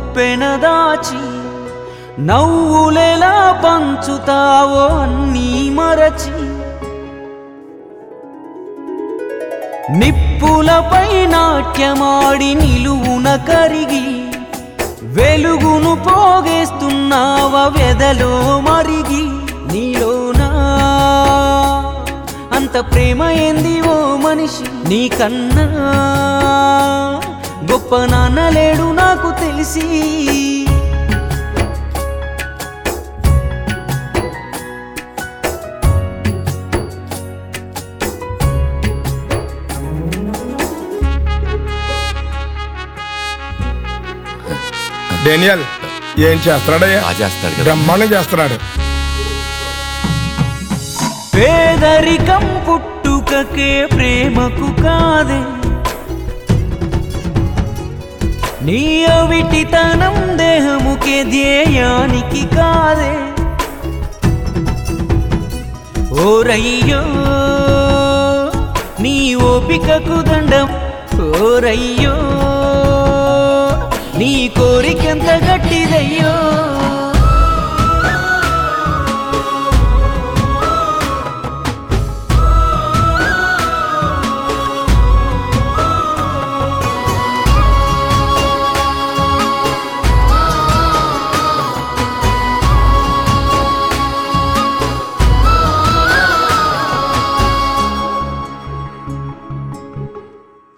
ఉప్పెన దాచి నవ్వులెలా పంచుతావో అన్నీ మరచి నిప్పులపై నాట్యమాడి నిలువున కరిగి వెలుగును పోగేస్తున్నావ వెదలో మరిగి నీలోనా అంత ప్రేమ ఏంది ఓ మనిషి నీకన్నా గొప్ప నాన్న లేడు నాకు తెలిసి డేనియల్ ఏం చేస్తున్నాడయ్యా బాగా చేస్తాడు కదా బ్రహ్మాండం చేస్తున్నాడు పేదరికం పుట్టుకకే ప్రేమకు కాదే నీ అవిటితనం దేహముకే ధ్యేయానికి కాదే ఓరయ్యో నీ ఓపికకు దండం ఓరయ్యో నీ కోరికెంత గట్టిదయ్యో